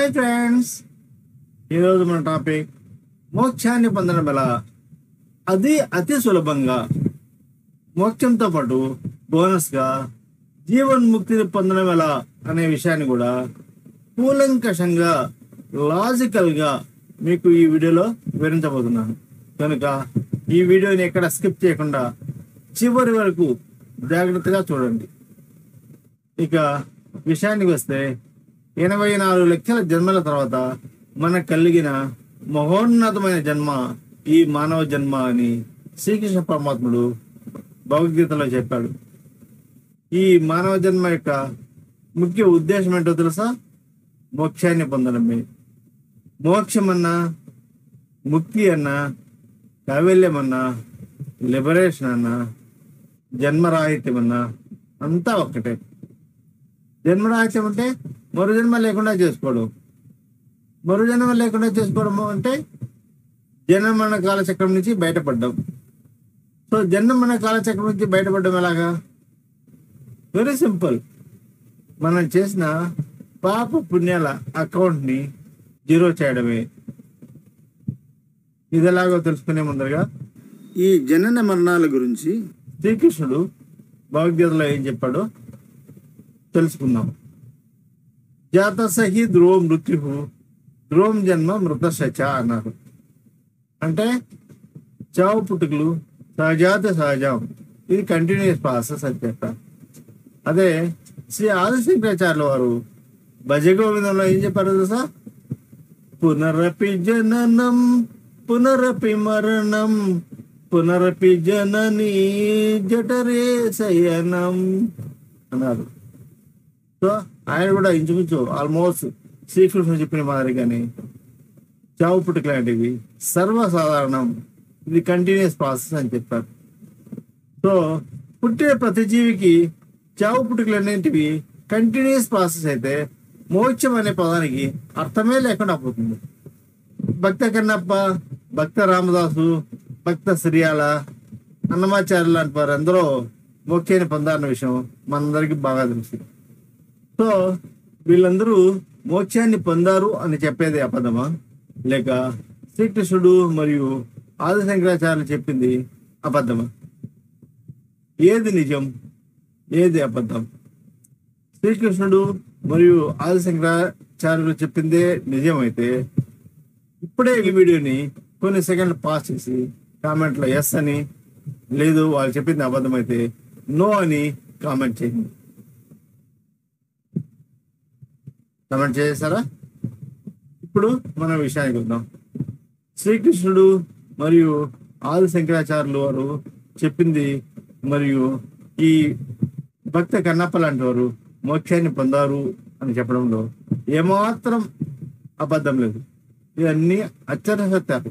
Hi friends ఈరోజు మన topic మోక్షాన్ని పొందడం ఎలా అది అతి సులభంగా మోక్షంతో పాటు బోనస్గా జీవన్ముక్తిని పొందడం ఎలా అనే విషయాన్ని కూడా కూలంకషంగా లాజికల్గా మీకు ఈ వీడియోలో వివరించబోతున్నాను కనుక ఈ వీడియోని ఎక్కడ స్కిప్ చేయకుండా చివరి వరకు జాగ్రత్తగా చూడండి ఇక విషయానికి వస్తే ఎనభై నాలుగు లక్షల జన్మల తర్వాత మనకు కలిగిన మహోన్నతమైన జన్మ ఈ మానవ జన్మ అని శ్రీకృష్ణ పరమాత్ముడు భగవద్గీతలో చెప్పాడు ఈ మానవ జన్మ యొక్క ముఖ్య ఉద్దేశం ఏంటో తెలుసా మోక్షాన్ని పొందడమే మోక్షం అన్నా ముక్తి అన్నా కైవల్యం అన్నా లిబరేషన్ అన్నా జన్మరాహిత్యం అన్నా అంతా ఒక్కటే జన్మరాహిత్యం అంటే మరు జన్మ లేకుండా చేసుకోవడం మరు జన్మ లేకుండా చేసుకోవడం అంటే జన్మరణ కాలచక్రం నుంచి బయటపడ్డం సో జన్మరణ కాలచక్రం నుంచి బయటపడడం ఎలాగా వెరీ సింపుల్ మనం చేసిన పాప పుణ్యాల అకౌంట్ని జీరో చేయడమే ఇది ఎలాగో తెలుసుకునే ముందరగా ఈ జనన మరణాల గురించి శ్రీకృష్ణుడు భగవద్గీతలో ఏం చెప్పాడో తెలుసుకుందాం జాత సహి ధ్రువ మృత్యు ధ్రువం జన్మ మృత శచ అన్నారు అంటే చావు పుట్టుకలు సహజాత సహజం ఇది కంటిన్యూస్ ప్రాసెస్ అని చెప్పారు అదే శ్రీ ఆదిశంకరాచార్యుల వారు భజగోవిందంలో ఏం చెప్పారు తెలుసా పునరపి జననం పునరపి మరణం పునరపి జనని జఠరే శయనం అన్నారు సో ఆయన కూడా ఇంచుమించు ఆల్మోస్ట్ శ్రీకృష్ణుడు చెప్పిన మాదిరిగానే చావు పుట్టుక లాంటివి సర్వసాధారణం ఇది కంటిన్యూస్ ప్రాసెస్ అని చెప్పారు సో పుట్టే ప్రతి జీవికి చావు పుట్టుకలు అనేటివి కంటిన్యూస్ ప్రాసెస్ అయితే మోక్షం అనే పదానికి అర్థమే లేకుండా పోతుంది భక్త కన్నప్ప భక్త రామదాసు భక్త శ్రీయాల అన్నమాచార్య లాంటి వారు అందరూ మోక్షాన్ని పొందాలన్న విషయం మనందరికీ బాగా తెలుసు సో వీళ్ళందరూ మోక్షాన్ని పొందారు అని చెప్పేది అబద్ధమా లేక శ్రీకృష్ణుడు మరియు ఆది శంకరాచార్యులు చెప్పింది అబద్ధమా ఏది నిజం ఏది అబద్ధం శ్రీకృష్ణుడు మరియు ఆది శంకరాచార్యులు చెప్పిందే నిజమైతే ఇప్పుడే ఈ వీడియోని కొన్ని సెకండ్లు పాస్ చేసి కామెంట్లో ఎస్ అని లేదు వాళ్ళు చెప్పింది అబద్ధమైతే నో అని కామెంట్ చేయండి కామెంట్ చేశారా ఇప్పుడు మన విషయానికి వద్దాం శ్రీకృష్ణుడు మరియు ఆది శంకరాచార్యులు వారు చెప్పింది మరియు ఈ భక్త కన్నప్ప లాంటి వారు మోక్షాన్ని పొందారు అని చెప్పడంలో ఏమాత్రం అబద్ధం లేదు ఇవన్నీ అత్యంత సత్యాలు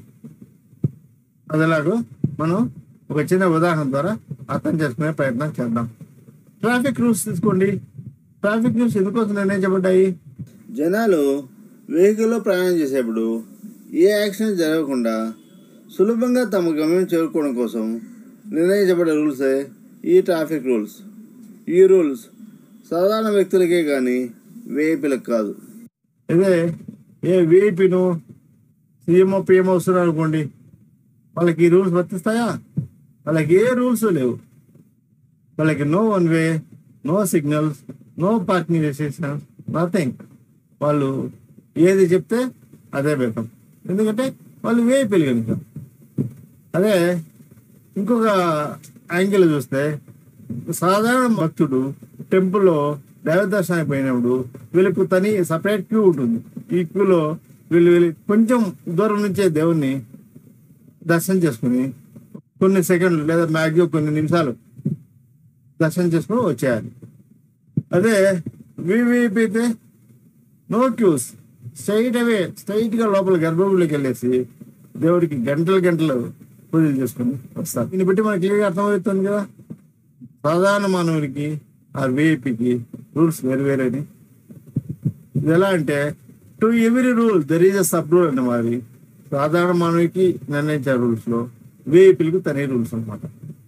అదేలాగో మనం ఒక చిన్న ఉదాహరణ ద్వారా అర్థం చేసుకునే ప్రయత్నం చేద్దాం ట్రాఫిక్ రూల్స్ తీసుకోండి ట్రాఫిక్ రూల్స్ ఎందుకోసం నిర్ణయించబడ్డాయి జనాలు వెహికల్లో ప్రయాణం చేసేప్పుడు ఏ యాక్సిడెంట్ జరగకుండా సులభంగా తమ గమ్యం చేరుకోవడం కోసం నిర్ణయించబడే రూల్సే ఈ ట్రాఫిక్ రూల్స్ ఈ రూల్స్ సాధారణ వ్యక్తులకే కానీ వేఐపీలకు కాదు ఇదే ఏ విఐపీను సీఎంఓ పిఎంఓ వస్తున్నారు అనుకోండి వాళ్ళకి ఈ రూల్స్ వర్తిస్తాయా వాళ్ళకి ఏ రూల్స్ లేవు వాళ్ళకి no one way no signals no parking restrictions nothing వాళ్ళు ఏది చెప్తే అదే బెటర్ ఎందుకంటే వాళ్ళు వేయిపోయి కనుక అదే ఇంకొక యాంగిల్ చూస్తే సాధారణ భక్తుడు టెంపుల్లో దైవ దర్శనానికి పోయినప్పుడు వీళ్ళకు తని సపరేట్ క్యూ ఉంటుంది ఈ క్యూలో వీళ్ళు వీళ్ళు కొంచెం దూరం నుంచే దేవుణ్ణి దర్శనం చేసుకుని కొన్ని సెకండ్లు లేదా మ్యాక్సిమం కొన్ని నిమిషాలు దర్శనం చేసుకుని వచ్చేయాలి అదే వివిఐపి అయితే no queues straight away straight గా లోపల గర్భగుడిలోకి వెళ్ళేసి దేవుడికి గంటలు గంటలు పూజలు చేసుకుని వస్తారు దీన్ని బట్టి మనకి క్లియర్గా అర్థమవుతుంది కదా సాధారణ మానవుడికి ఆ విఐపికి రూల్స్ వేరు వేరేని ఇది ఎలా అంటే to every rule there is a sub rule అన్న మరి సాధారణ మానవుడికి నిర్ణయించే రూల్స్ లో విఐపీలకు తనే రూల్స్ అన్నమాట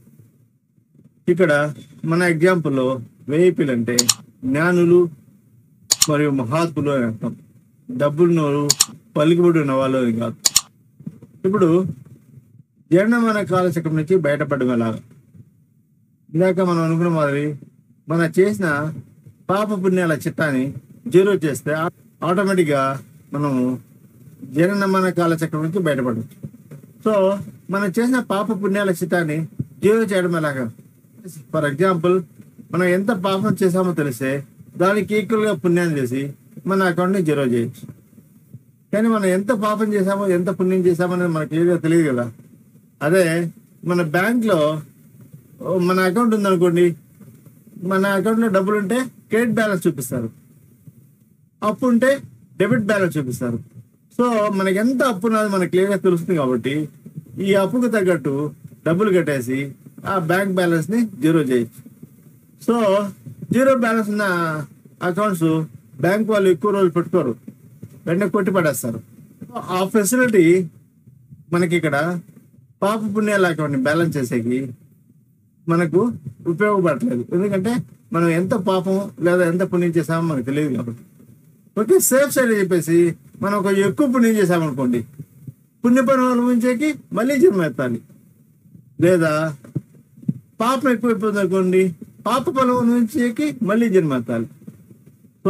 ఇక్కడ మన ఎగ్జాంపుల్లో వేయిపీలు అంటే జ్ఞానులు మరియు మహాత్ములు అని అర్థం డబ్బున్నోరు పలుకుబడి ఉన్న వాళ్ళు అని కాదు ఇప్పుడు జీర్ణమైన కాలచక్రం నుంచి బయటపడడం ఎలాగా ఇందాక మనం అనుకున్న మాదిరి మన చేసిన పాప పుణ్యాల చిట్టాని జీరో చేస్తే ఆటోమేటిక్గా మనము జీర్ణమైన కాలచక్రం నుంచి బయటపడవచ్చు సో మనం చేసిన పాప పుణ్యాల చిట్టాన్ని జీరో చేయడం ఎలాగా ఫర్ ఎగ్జాంపుల్ మనం ఎంత పాపం చేసామో తెలిస్తే దానికి ఈక్వల్గా పుణ్యాన్ని చేసి మన అకౌంట్ని జీరో చేయొచ్చు కానీ మనం ఎంత పాపం చేసామో ఎంత పుణ్యం చేసామో అనేది మనకి క్లియర్గా తెలియదు కదా అదే మన బ్యాంక్లో మన అకౌంట్ ఉందనుకోండి మన అకౌంట్లో డబ్బులు ఉంటే క్రెడిట్ బ్యాలెన్స్ చూపిస్తారు అప్పు ఉంటే డెబిట్ బ్యాలెన్స్ చూపిస్తారు సో మనకి ఎంత అప్పు ఉన్నది మనకు క్లియర్గా తెలుస్తుంది కాబట్టి ఈ అప్పుకు తగ్గట్టు డబ్బులు కట్టేసి ఆ బ్యాంక్ బ్యాలెన్స్ని జీరో చేయొచ్చు సో జీరో బ్యాలెన్స్ ఉన్న అకౌంట్స్ బ్యాంక్ వాళ్ళు ఎక్కువ రోజులు పెట్టుకోరు వెంటనే కొట్టి పడేస్తారు ఆ ఫెసిలిటీ మనకి ఇక్కడ పాప పుణ్యాల అకౌంట్ని బ్యాలెన్స్ చేసేకి మనకు ఉపయోగపడట్లేదు ఎందుకంటే మనం ఎంత పాపం లేదా ఎంత పుణ్యం చేసామో మనకు తెలియదు కాబట్టి ఓకే సేఫ్ సైడ్ చెప్పేసి మనం ఒక ఎక్కువ పుణ్యం చేసామనుకోండి పుణ్య పనులు అనుభవించేకి మళ్ళీ జన్మ ఎత్తాలి లేదా పాపం ఎక్కువైపోతుంది అనుకోండి పాప పొలం అనుభవించేకి మళ్ళీ జన్మ ఎత్తాలి సో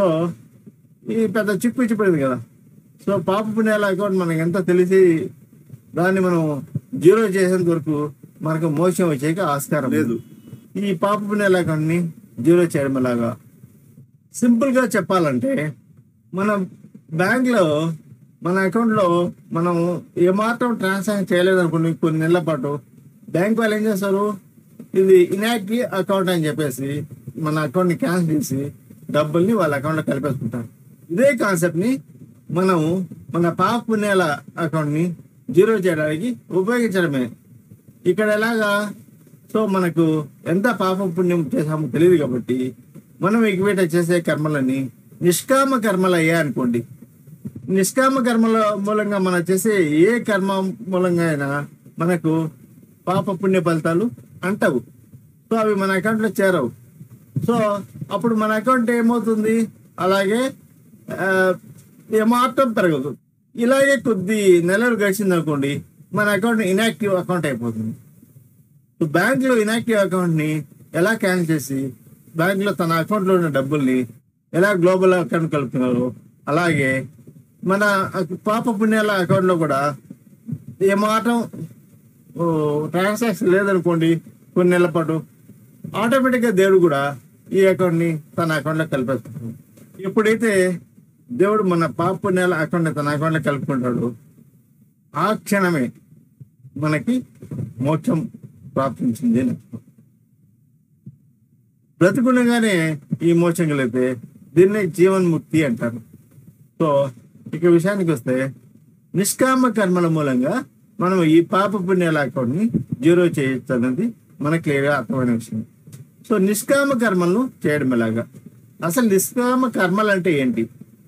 ఈ పెద్ద చిక్కు ఇచ్చిపోయింది కదా సో పాప పుణ్యాల అకౌంట్ మనకి ఎంత తెలిసి దాన్ని మనం జీరో చేసేంత వరకు మనకు మోసం వచ్చేకి ఆస్కారం లేదు ఈ పాప పుణ్యాల అకౌంట్ని జీరో చేయడం ఎలాగా సింపుల్గా చెప్పాలంటే మన బ్యాంక్లో మన అకౌంట్లో మనం ఏమాత్రం ట్రాన్సాక్షన్ చేయలేదనుకోండి కొన్ని నెలల పాటు బ్యాంక్ వాళ్ళు ఏం చేస్తారు ఇది ఇన్యాక్టివ్ అకౌంట్ అని చెప్పేసి మన అకౌంట్ని క్యాన్సిల్ చేసి డబ్బుల్ని వాళ్ళ అకౌంట్లో కలిపేసుకుంటారు ఇదే కాన్సెప్ట్ని మనం మన పాప పుణ్యాల అకౌంట్ని జీరో చేయడానికి ఉపయోగించడమే ఇక్కడ ఎలాగా సో మనకు ఎంత పాప పుణ్యం చేసామో తెలియదు కాబట్టి మనం ఈక్వేట్ చేసే కర్మలని నిష్కామ కర్మలు అయ్యా అనుకోండి నిష్కామ కర్మల మూలంగా మనం చేసే ఏ కర్మ మూలంగా అయినా మనకు పాప పుణ్య ఫలితాలు అంటవు సో అవి మన అకౌంట్లో చేరవు సో అప్పుడు మన అకౌంట్ ఏమవుతుంది అలాగే ఆ, ఏమాత్రం పెరగదు ఇలాగే కొద్ది నెలలు గడిచింది అనుకోండి మన అకౌంట్ ఇన్యాక్టివ్ అకౌంట్ అయిపోతుంది సో బ్యాంక్లో ఇన్యాక్టివ్ అకౌంట్ని ఎలా క్యాన్సిల్ చేసి బ్యాంక్లో తన అకౌంట్లో ఉన్న డబ్బుల్ని ఎలా గ్లోబల్ అకౌంట్ కలుపుతున్నారు అలాగే మన పాప పుణ్యాల అకౌంట్లో కూడా ఏమాత్రం ట్రాన్సాక్షన్ లేదనుకోండి కొన్ని నెలల పాటు ఆటోమేటిక్గా దేవుడు కూడా ఈ అకౌంట్ని తన అకౌంట్లో కలిపేసుకుంటాడు ఎప్పుడైతే దేవుడు మన పాప పుణ్యాల అకౌంట్ని తన అకౌంట్లో కలుపుకుంటాడు ఆ క్షణమే మనకి మోక్షం ప్రాప్తించింది అని అర్థం. బ్రతికుండగానే ఈ మోక్షం కలిగితే దీన్నే జీవన్ముక్తి అంటారు సో ఇక విషయానికి వస్తే నిష్కామ కర్మల మూలంగా మనం ఈ పాప పుణ్యాల అకౌంట్ని జీరో చేయొచ్చు అన్నది మనకు క్లియర్గా అర్థమైన విషయం సో నిష్కామ కర్మలను చేయడం ఎలాగా అసలు నిష్కామ కర్మలు అంటే ఏంటి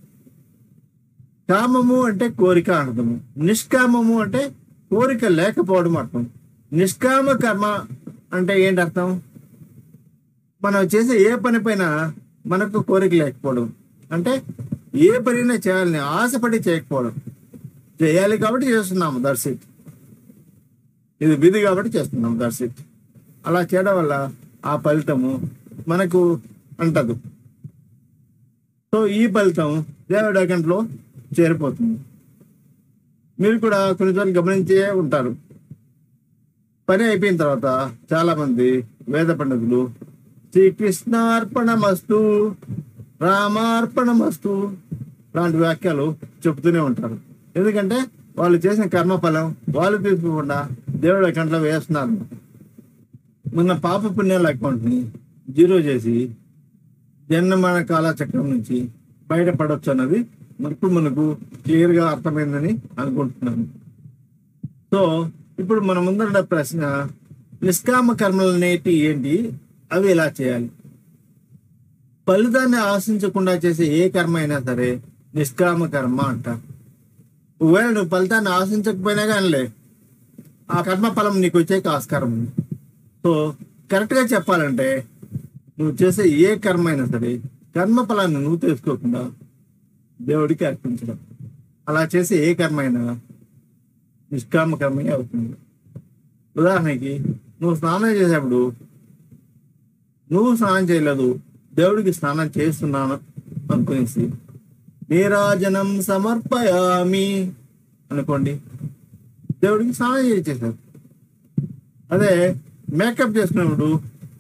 కామము అంటే కోరిక అర్థము నిష్కామము అంటే కోరిక లేకపోవడం అర్థం నిష్కామ కర్మ అంటే ఏంటి అర్థం మనం చేసే ఏ పని పైన మనకు కోరిక లేకపోవడం అంటే ఏ పనైనా చేయాలని ఆశపడి చేయకపోవడం చేయాలి కాబట్టి చేస్తున్నాము దట్స్ ఇట్ ఇది విధి కాబట్టి చేస్తున్నాం దట్స్ ఇట్ అలా చేయడం వల్ల ఆ ఫలితము మనకు అంటదు సో ఈ ఫలితం దేవుడి అకౌంట్లో చేరిపోతుంది మీరు కూడా కొన్నిసార్లు గమనించే ఉంటారు పని అయిపోయిన తర్వాత చాలా మంది వేద పండితులు శ్రీకృష్ణార్పణమస్తు రామార్పణమస్తు లాంటి వాక్యాలు చెప్తూనే ఉంటారు ఎందుకంటే వాళ్ళు చేసిన కర్మఫలం వాళ్ళు తీసుకోకుండా దేవుడి అకౌంట్లో వేస్తున్నారు మన పాప పుణ్యాల అకౌంట్ని జీరో చేసి జన్మన కాలచక్రం నుంచి బయటపడవచ్చు అన్నది ఇప్పుడు మనకు క్లియర్గా అర్థమైందని అనుకుంటున్నాను సో ఇప్పుడు మన ముందర ప్రశ్న నిష్కామ కర్మలు అనేటి ఏంటి అవి ఎలా చేయాలి ఫలితాన్ని ఆశించకుండా చేసే ఏ కర్మ అయినా సరే నిష్కామ కర్మ అంటారు ఒకవేళ నువ్వు ఫలితాన్ని ఆశించకపోయినా కానీలే ఆ కర్మ ఫలం నీకు వచ్చే ఆస్కారం ఉంది సో కరెక్ట్గా చెప్పాలంటే నువ్వు చేసే ఏ కర్మ అయినా సరే కర్మ ఫలాన్ని నువ్వు తెలుసుకోకుండా దేవుడికి అర్పించడం అలా చేసే ఏ కర్మ అయినా నిష్కామ కర్మే అవుతుంది ఉదాహరణకి నువ్వు స్నానం చేసేప్పుడు నువ్వు స్నానం చేయలేదు దేవుడికి స్నానం చేస్తున్నాను అనుకునేసి నీరాజనం సమర్పయామి అనుకోండి దేవుడికి స్నానం చేసేసారు అదే మేకప్ చేసుకున్నప్పుడు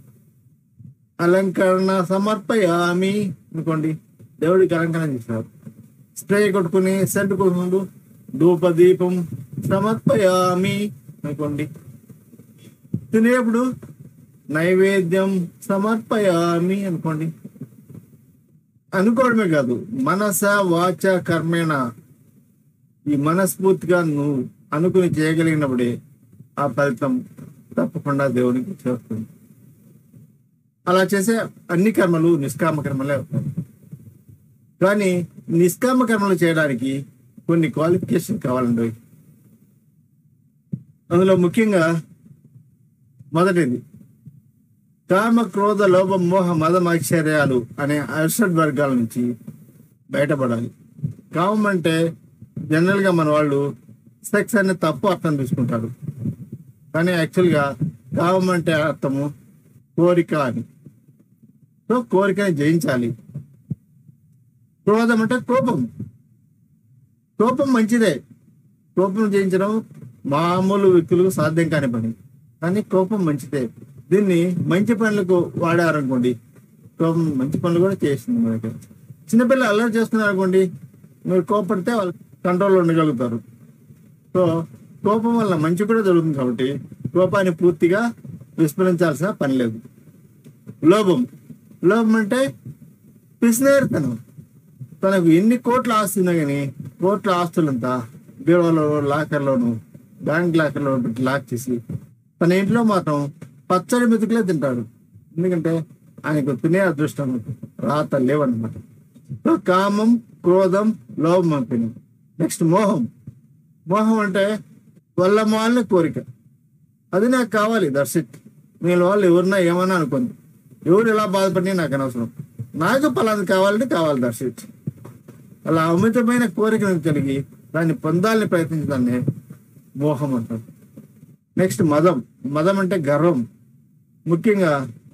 అలంకరణ సమర్పయామి అనుకోండి దేవుడికి అలంకరణ చేశారు స్ప్రే కొట్టుకుని సెంట్ కొట్టుకుంటూ ధూప దీపం సమర్పయామి అనుకోండి తినేప్పుడు నైవేద్యం సమర్పయామి అనుకోండి అనుకోవడమే కాదు మనస వాచ కర్మేణ ఈ మనస్ఫూర్తిగా నువ్వు అనుకుని చేయగలిగినప్పుడే ఆ ఫలితం తప్పకుండా దేవునికి చేస్తుంది అలా చేసే అన్ని కర్మలు నిష్కామ కర్మలే అవుతాయి కానీ నిష్కామ కర్మలు చేయడానికి కొన్ని క్వాలిఫికేషన్ కావాలండి అందులో ముఖ్యంగా మొదటిది కామ క్రోధ లోభ మోహ మదం ఆశ్చర్యాలు అనే అర్షడ్ వర్గాల నుంచి బయటపడాలి కామం అంటే జనరల్గా మన వాళ్ళు సెక్స్ అనే తప్పు అర్థం తీసుకుంటారు కానీ యాక్చువల్గా కామం అంటే అర్థము కోరిక అని సో కోరికని జయించాలి క్రోధం అంటే కోపం కోపం మంచిదే కోపం జయించడం మామూలు వ్యక్తులకు సాధ్యం కాని పని కానీ కోపం మంచిదే దీన్ని మంచి పనులకు వాడారనుకోండి కోపం మంచి పనులు కూడా చేస్తుంది మనకి చిన్నపిల్లలు అల్లరి చేస్తున్నారు అనుకోండి మీరు కోపడితే వాళ్ళు కంట్రోల్లో ఉండగలుగుతారు సో కోపం వల్ల మంచి కూడా జరుగుతుంది కాబట్టి కోపాన్ని పూర్తిగా విస్మరించాల్సిన పని లేదు లోభం లోభం అంటే పిసినేరుతనం తనకు ఎన్ని కోట్ల ఆస్తి ఉన్నా కానీ కోట్ల ఆస్తులంతా బీరువాలో లాకర్లోను బ్యాంక్ లాకర్లో పెట్టి లాక్ చేసి తన ఇంట్లో మాత్రం పచ్చడి మెతుకులే తింటాడు ఎందుకంటే ఆయనకు తినే అదృష్టం రాత లేవన్నమాట సో కామం క్రోధం లోభం అయిపోయింది నెక్స్ట్ మోహం మోహం అంటే వల్ల మాలిన కోరిక అది నాకు కావాలి దర్శిత్ మీ వాళ్ళు ఎవరన్నా ఏమన్నా అనుకోండి ఎవరు ఎలా బాధపడి నాకు అనవసరం నాకు పలాది కావాలంటే కావాలి దర్శిత్ అలా అమితమైన కోరికను కలిగి దాన్ని పొందాలని ప్రయత్నించడాన్ని మోహం అంటారు నెక్స్ట్ మదం మదం అంటే గర్వం ముఖ్యంగా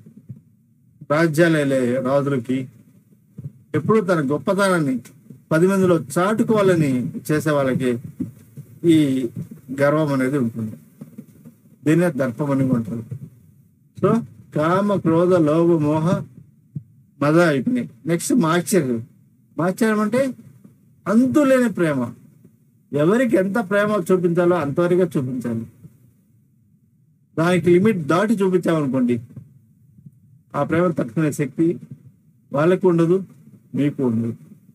రాజ్యాలు వెళ్ళే రాజులకి ఎప్పుడు తన గొప్పతనాన్ని పది మందిలో చాటుకోవాలని చేసే వాళ్ళకి ఈ గర్వం అనేది ఉంటుంది దీన్నే దర్పం అని అంటారు సో కామ క్రోధ లోభ మోహ మద అయిపోయినాయి నెక్స్ట్ మాశ్చర్యం మాశ్చర్యం అంటే అంతులేని ప్రేమ ఎవరికి ఎంత ప్రేమ చూపించాలో అంతవరకే చూపించాలి దానికి లిమిట్ దాటి చూపించామనుకోండి ఆ ప్రేమ తట్టుకునే శక్తి వాళ్ళకు ఉండదు మీకు ఉండదు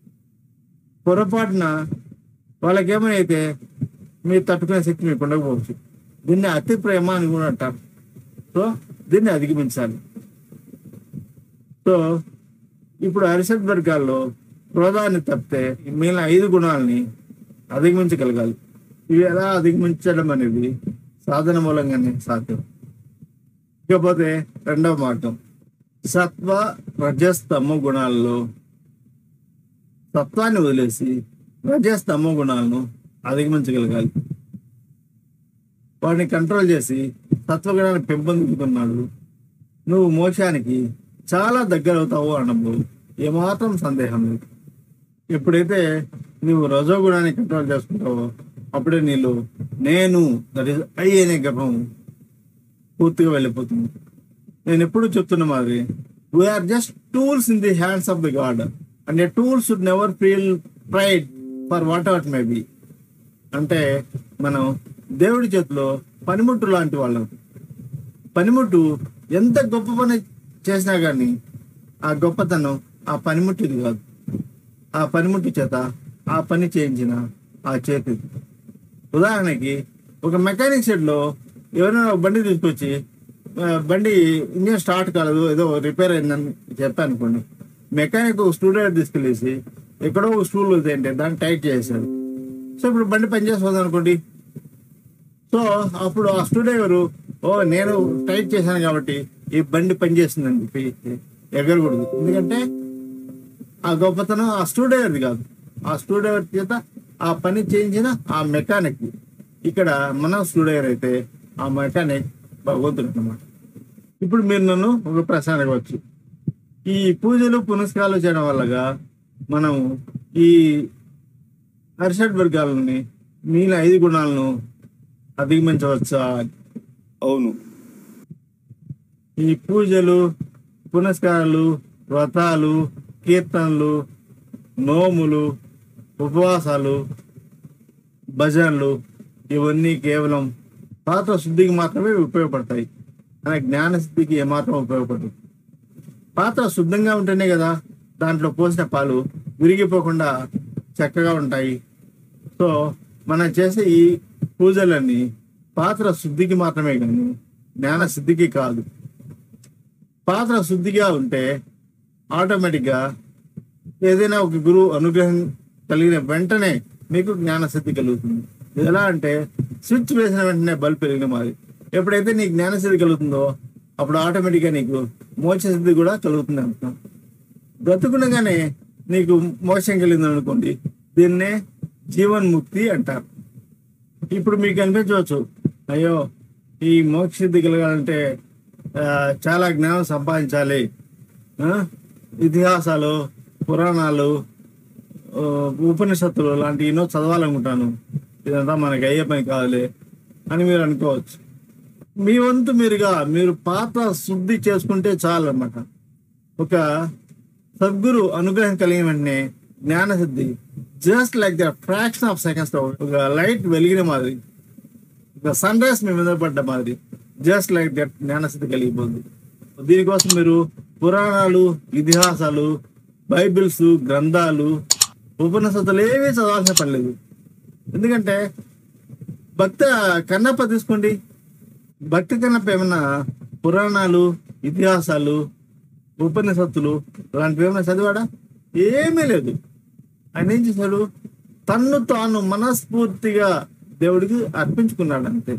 పొరపాటున వాళ్ళకేమైతే మీరు తట్టుకునే శక్తి మీకు ఉండకపోవచ్చు దీన్ని అతి ప్రేమ అని కూడా అంటారు సో దీన్ని అధిగమించాలి సో ఇప్పుడు అరిషడ్ వర్గాల్లో క్రోధాన్ని తప్పితే మిగిలిన ఐదు గుణాలని అధిగమించగలగాలి ఇవి ఎలా అధిగమించడం అనేది సాధన మూలంగానే సాధ్యం ఇకపోతే రెండవ మార్గం సత్వ రజస్తమ గుణాల్లో సత్వాన్ని వదిలేసి రజస్తమ గుణాలను అధిగమించగలగాలి వాడిని కంట్రోల్ చేసి సత్వగుణాన్ని పెంపొందుకుతున్నాడు నువ్వు మోక్షానికి చాలా దగ్గర అవుతావు అనడంలో ఏమాత్రం సందేహం లేదు ఎప్పుడైతే నువ్వు రజోగుణాన్ని కంట్రోల్ చేసుకుంటావో అప్పుడే నీళ్ళు నేను దట్ ఈస్ ఐ అనే గర్భం పూర్తిగా వెళ్ళిపోతుంది నేను ఎప్పుడు చెప్తున్న మాదిరి we're just tools in the hands of the god and a tool should never feel pride for whatever may be అంటే మనం దేవుడి చేతిలో పనిముట్టు లాంటి వాళ్ళం పనిముట్టు ఎంత గొప్ప పని చేసినా కానీ ఆ గొప్పతనం ఆ పనిముట్టిది కాదు ఆ పనిముట్టు చేత ఆ పని చేయించిన ఆ చేతిది ఉదాహరణకి ఒక మెకానిక్ షెడ్లో ఎవరైనా ఒక బండి తీసుకొచ్చి ఆ, బండి ఇంజన్ స్టార్ట్ కాలేదు ఏదో రిపేర్ అయిందని చెప్పాను అనుకోండి మెకానిక్ ఒక స్క్రూ డ్రైవర్ తీసుకెళ్ళేసి ఎక్కడో ఒక స్టూల్ అంటే దాన్ని టైట్ చేశాడు సో ఇప్పుడు బండి పనిచేస్తుంది అనుకోండి సో అప్పుడు ఆ స్టూ డ్రైవరు ఓ నేను టైట్ చేశాను కాబట్టి ఈ బండి పనిచేస్తుందని చెప్పి ఎగరకూడదు ఎందుకంటే ఆ గొప్పతనం ఆ స్టూ డ్రైవర్ది కాదు ఆ స్క్రూ డ్రైవర్ చేత ఆ పని చేయించిన ఆ మెకానిక్ ఇక్కడ మనం స్క్రూ డ్రైవర్ అయితే ఆ మెకానిక్ భగవంతుడు అన్నమాట ఇప్పుడు మీరు నన్ను ఒక ప్రశ్న అడగవచ్చు ఈ పూజలు పునస్కారాలు చేయడం వల్లగా మనం ఈ అరిషడ్ వర్గాలని మిగిలిన ఐదు గుణాలను అధిగమించవచ్చా అవును ఈ పూజలు పునస్కారాలు వ్రతాలు కీర్తనలు నోములు ఉపవాసాలు భజనలు ఇవన్నీ కేవలం పాత్ర శుద్ధికి మాత్రమే ఉపయోగపడతాయి మన జ్ఞాన సిద్ధికి ఏమాత్రం ఉపయోగపడదు పాత్ర శుద్ధంగా ఉంటేనే కదా దాంట్లో పోసిన పాలు విరిగిపోకుండా చక్కగా ఉంటాయి సో మనం చేసే ఈ పూజలన్నీ పాత్ర శుద్ధికి మాత్రమే కానీ జ్ఞాన సిద్ధికి కాదు పాత్ర శుద్ధిగా ఉంటే ఆటోమేటిక్గా ఏదైనా ఒక గురువు అనుగ్రహం కలిగిన వెంటనే మీకు జ్ఞాన సిద్ధి కలుగుతుంది ఎలా అంటే స్విచ్ వేసిన వెంటనే బల్బ్ పెరిగిన మాది ఎప్పుడైతే నీకు జ్ఞాన సిద్ధి కలుగుతుందో అప్పుడు ఆటోమేటిక్గా నీకు మోక్ష సిద్ధి కూడా కలుగుతుంది అంటున్నాం బ్రతుకునగానే నీకు మోక్షం కలిగింది అనుకోండి దీన్నే జీవన్ముక్తి అంటారు ఇప్పుడు మీకు అనిపించవచ్చు అయ్యో ఈ మోక్ష సిద్ధి కలగాలంటే ఆ, చాలా జ్ఞానం సంపాదించాలి ఆ, ఇతిహాసాలు పురాణాలు ఆ, ఉపనిషత్తులు లాంటి ఎన్నో చదవాలనుకుంటాను ఇదంతా మనకి అయ్యే పని కాదులే అని మీరు అనుకోవచ్చు మీ వంతు మీరుగా మీరు పాత్ర శుద్ధి చేసుకుంటే చాలు అన్నమాట ఒక సద్గురు అనుగ్రహం కలిగిన వెంటనే జ్ఞాన సిద్ధి just like the fraction of seconds ఒక లైట్ వెలిగిన మాదిరి ఒక సన్ రైజ్ మీ మీద పడ్డ మాదిరి జస్ట్ లైక్ దట్ జ్ఞానస్థితి కలిగిపోతుంది దీనికోసం మీరు పురాణాలు ఇతిహాసాలు బైబిల్స్ గ్రంథాలు ఉపనిషత్తులు ఏమీ చదవాల్సిన పని లేదు ఎందుకంటే భక్త కన్నప్ప తీసుకోండి భక్తి కన్నప్ప ఏమన్నా పురాణాలు ఇతిహాసాలు ఉపనిషత్తులు అలాంటివి ఏమైనా చదివాడా ఏమీ లేదు ఆయన ఏం చేశాడు తన్ను తాను మనస్ఫూర్తిగా దేవుడికి అర్పించుకున్నాడు అంతే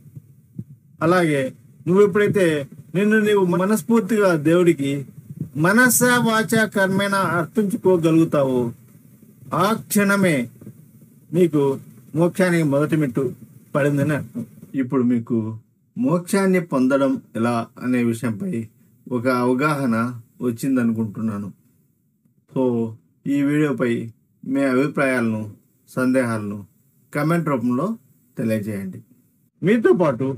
అలాగే నువ్వు ఎప్పుడైతే నిన్ను నీవు మనస్ఫూర్తిగా దేవుడికి మనస వాచ కర్మేణ అర్పించుకోగలుగుతావో ఆ క్షణమే నీకు మోక్షానికి మొదటి మెట్టు పడిందని అర్థం ఇప్పుడు మీకు మోక్షాన్ని పొందడం ఎలా అనే విషయంపై ఒక అవగాహన వచ్చిందనుకుంటున్నాను సో ఈ వీడియోపై మీ అభిప్రాయాలను సందేహాలను కమెంట్ రూపంలో తెలియజేయండి మీతో పాటు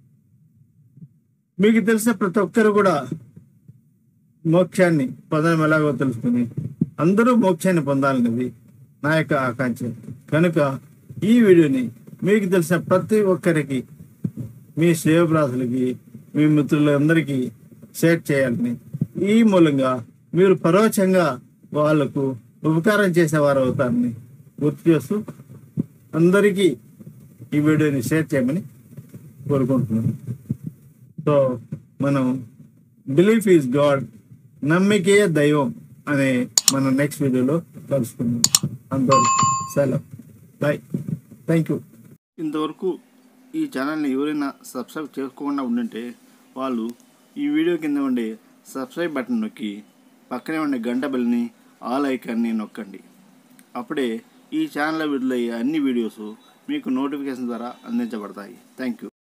మీకు తెలిసిన ప్రతి ఒక్కరు కూడా మోక్షాన్ని పొందడం ఎలాగో తెలుసుకుని అందరూ మోక్షాన్ని పొందాలనేది నా యొక్క ఆకాంక్ష కనుక ఈ వీడియోని మీకు తెలిసిన ప్రతి ఒక్కరికి మీ శ్రేయభిలాసులకి మీ మిత్రులందరికీ షేర్ చేయాలని ఈ మూలంగా మీరు పరోక్షంగా వాళ్లకు ఉపకారం చేసేవారు అవుతారని గుర్తు చేస్తూ అందరికీ ఈ వీడియోని షేర్ చేయమని కోరుకుంటున్నాను సో మనం బిలీఫ్ ఈజ్ గాడ్ నమ్మికే దైవం అనే మన నెక్స్ట్ వీడియోలో కలుసుకుందాం అందరూ సెలవు బాయ్ థ్యాంక్ యూ ఇంతవరకు ఈ ఛానల్ని ఎవరైనా సబ్స్క్రైబ్ చేసుకోకుండా ఉండుంటే వాళ్ళు ఈ వీడియో కింద ఉండే సబ్స్క్రైబ్ బటన్ నొక్కి పక్కనే ఉండే గంట బెల్ని ఆల్ ఐకాన్ని నొక్కండి అప్పుడే ఈ ఛానల్లో విడుదలయ్యే అన్ని వీడియోస్ మీకు నోటిఫికేషన్ ద్వారా అందించబడతాయి థ్యాంక్ యూ